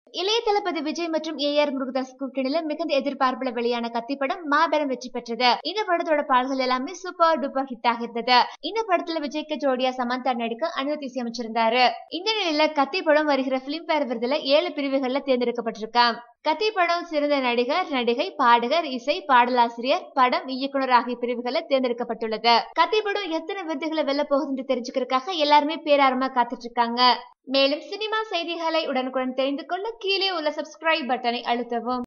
இளைய தளபதி விஜய் மற்றும் A R Murugadoss கூட்டணியில மிகுந்த எதிர்பார்ப்புல வெளியான கத்தி படம் மாபெரும் வெற்றி பெற்றது இந்த படத்தோட பாடல்கள் எல்லாமே சூப்பர் டூப்பர் ஹிட் ஆகிருந்தது இந்த படத்துல விஜய்க்கு ஜோடியா சமந்தா நடிக்க அனுமதி இசையமைச்சிருந்தாரு இந்த நிலையில கத்தி படம் வருகிற பிலிம்பேர் விருதுல ஏழு பிரிவுகள்ல தேர்ந்தெடுக்கப்பட்டிருக்கான் கத்தி படம் சிறந்த நடிகர் நடிகை பாடகர் இசை பாடலாசிரியர் படம் இயக்குனர் ஆகிய பிரிவுகளில் தேர்ந்தெடுக்கப்பட்டுள்ளது கத்தி படம் எத்தனை விருதுகளை வெல்ல போகுதுன்னு தெரிஞ்சுக்கிறதுக்காக எல்லாருமே பேராரமா காத்துட்டு இருக்காங்க மேலும் சினிமா செய்திகளை உடனுக்குடன் தெரிந்து கொள்ள கீழே உள்ள சப்ஸ்கிரைப் பட்டனை அழுத்தவும்